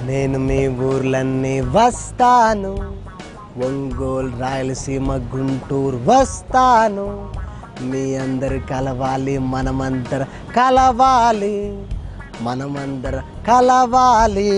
నేను మీ ఊర్లన్నీ వస్తాను ఒంగోలు రాయలసీమ గుంటూరు వస్తాను మీ అందరు కలవాలి మనమందర కలవాలి మనమందర కలవాలి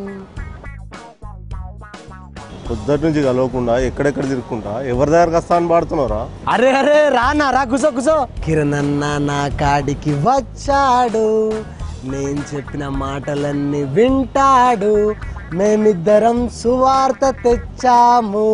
పొద్దుటి నుంచి కలవకుండా ఎక్కడెక్కడ తిరుక్కుంటా ఎవరి దగ్గరకు వస్తా అని పాడుతున్నారా అరే అరే రానా రా కుసో కుసో కిరణ్ అన్న నా కాడికి వచ్చాడు నేను చెప్పిన మాటలన్నీ వింటాడు మేమిద్దరం సువార్త తెచ్చాము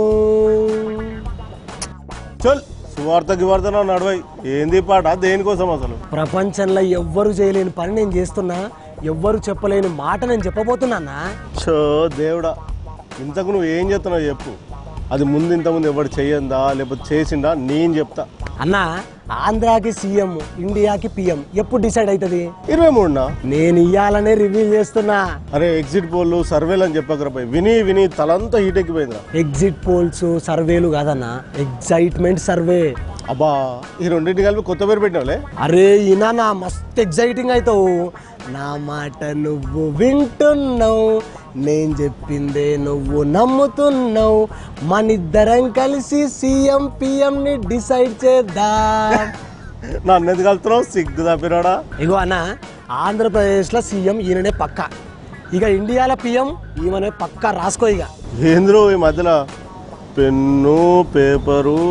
చల్ సువార్త గివార్త నా నడవై ఏంది ఈ పాట దేనికోసం అసలు ప్రపంచంలో ఎవ్వరు చేయలేని పని నేను చేస్తున్నా ఎవ్వరు చెప్పలేని మాట నేను చెప్పబోతున్నానా చో దేవుడా ఇంతకు నువ్వు ఏం చేస్తున్నావు చెప్పు అది ముందు ఇంతకుముందు ఎవడు చెయ్యందా లేకపోతే చేసిందా నేను చెప్తా అన్న ఆంధ్రాకి సీఎం ఇండియాకి పిఎం ఎప్పుడు డిసైడ్ అవుతుంది ఇరవై మూడునా నేను ఇయ్యాలనే రివీల్ చేస్తున్నా అరే ఎగ్జిట్ పోల్ సర్వేలు అని చెప్పకరా పోయి విని విని తలంతా హీట్ ఎక్కిపోయిందిరా ఎగ్జిట్ పోల్స్ సర్వేలు కాదన్న ఎగ్జైట్మెంట్ సర్వే అబ్బా ఈ రెండింటి కలిపి కొత్త పేరు పెట్టినావులే అరే ఈయన నా మస్త్ ఎగ్జైటింగ్ అవుతావు నా మాట నువ్వు వింటున్నావు నేను చెప్పిందే నువ్వు నమ్ముతున్నావు మనిద్దరం కలిసి సీఎం పిఎం ని డిసైడ్ చేద్దాం నన్ను ఎందుకు కలుతున్నావు సిగ్గు తప్పిరాడా ఇగో అన్న ఆంధ్రప్రదేశ్లో సీఎం ఈయననే పక్క ఇక ఇండియాలో పిఎం ఈమెనే పక్క రాసుకో ఇక ఏంద్రో ఈ మధ్యలో పెన్ను పేపరు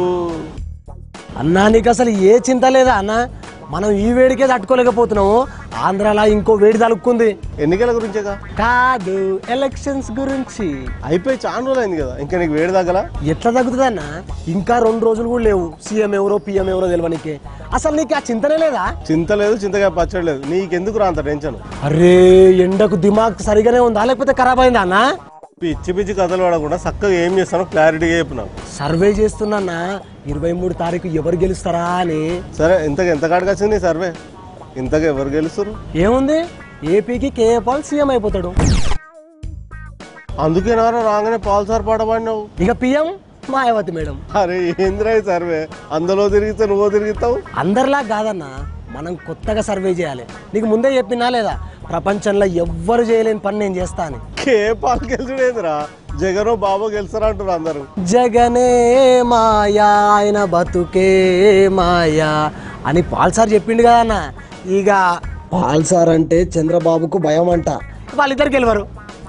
అన్నా నీకు అసలు ఏ చింత లేదా అన్న మనం ఈ వేడికే తట్టుకోలేకపోతున్నాము ఆంధ్రాలో ఇంకో వేడి తలుక్కుంది ఎన్నికల గురించేగా కాదు ఎలక్షన్స్ గురించి అయిపోయి చాలా రోజులు అయింది కదా ఇంకా నీకు వేడి తగ్గలా ఎట్లా తగ్గుతుందన్న ఇంకా రెండు రోజులు కూడా లేవు సీఎం ఎవరో పిఎం ఎవరో తెలియనికి అసలు నీకు ఆ చింతనే లేదా చింత లేదు చింతగా పచ్చడి లేదు నీకెందుకు రా అంత టెన్షన్ అరే ఎండకు దిమాగ్ సరిగానే ఉందా లేకపోతే ఖరాబ్ అయిందా అన్న పిచ్చి పిచ్చి కథలు పడకుండా చక్కగా ఏం చేస్తానో క్లారిటీగా చెప్పు నాకు సర్వే చేస్తున్నా ఇరవై మూడు తారీఖు ఎవరు గెలుస్తారా అని సరే ఇంతకు ఎంత కాడికి వచ్చింది నీ సర్వే ఇంతకు ఎవరు గెలుస్తారు ఏముంది ఏపీకి కేఏ పాల్ సీఎం అయిపోతాడు అందుకే నారా రాగానే పాల్సార్ పాట పాడినావు ఇక పిఎం మాయావతి మేడం అరే ఏంద్రా ఈ సర్వే అందులో తిరిగితే నువ్వు తిరుగుతావు అందరిలా కాదన్న మనం కొత్తగా సర్వే చేయాలి నీకు ముందే చెప్పినా లేదా ప్రపంచంలో ఎవ్వరు చేయలేని పని నేను చేస్తా అని కే పాలు గెలిచుడేంద్రా జగన్ బాబు గెలుస్తారా అంటారు అందరూ జగనే మాయా ఆయన బతుకే మాయా అని పాల్ సార్ చెప్పిండు కదా అన్న ఇక పాల్ సార్ అంటే చంద్రబాబుకు భయం అంట వాళ్ళిద్దరికి గెలవరు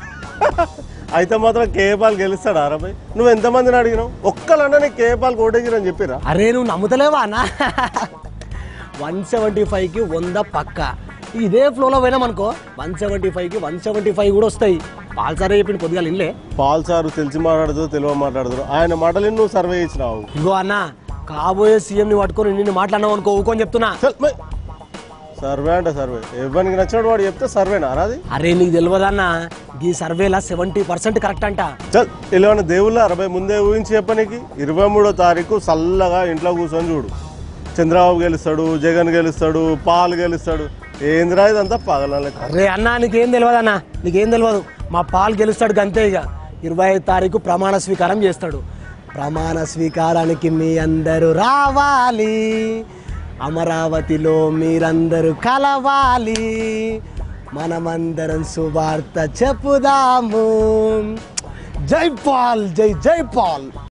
అయితే మాత్రం కేపాల్ గెలుస్తాడా అరబై నువ్వు ఎంతమందిని అడిగినావు ఒక్కలన్నా నీకు కేపాల్ కోటగిరని చెప్పిరా అరే నువ్వు నమ్ముతలేవా అన్న వన్ సెవెంటీ ఫైవ్కి వంద పక్క ఇదే ఫ్లోలో పోయినాం అనుకో వన్ సెవెంటీ ఫైవ్కి వన్ సెవెంటీ ఫైవ్ కూడా వస్తాయి పాల్ సారే చెప్పిండు కొద్దిగా ఇన్లే పాల్ సారు తెలిసి మాట్లాడుతూ తెలివ మాట్లాడుతారు ఆయన మాటలు నువ్వు సర్వే ఇచ్చినావు ఇగో అన్న కాబోయే సీఎంని పట్టుకొని నిన్ను మాట్లాడినావు అనుకో ఊకొని చెప్తున్నా చల్ మై. సర్వే అంటే సర్వే ఎవరికి నచ్చినట్టు వాడు చెప్తే సర్వేనా రాది అరే నీకు తెలియదన్న ఈ సర్వేలా సెవెంటీ పర్సెంట్ కరెక్ట్ అంట చల్ ఇలా దేవుళ్ళ అరవై ముందే ఊహించి చెప్పనీకి ఇరవై మూడో తారీఖు చల్లగా ఇంట్లో కూర్చొని చూడు చంద్రబాబు గెలుస్తాడు జగన్ గెలుస్తాడు పాల్ గెలుస్తాడు ఏందిరా ఇదంతా పగల లెక్క అరే అన్న నీకేం తెలియదు అన్న నీకేం తెలియదు మా పాలు గెలుస్తాడు గంతే ఇక ఇరవై ఐదు తారీఖు ప్రమాణ స్వీకారం చేస్తాడు ప్రమాణ స్వీకారానికి మీ అందరూ రావాలి అమరావతిలో మీరందరూ కలవాలి మనమందరం సువార్త చెప్పుదాము జై పాల్ జై జై పాల్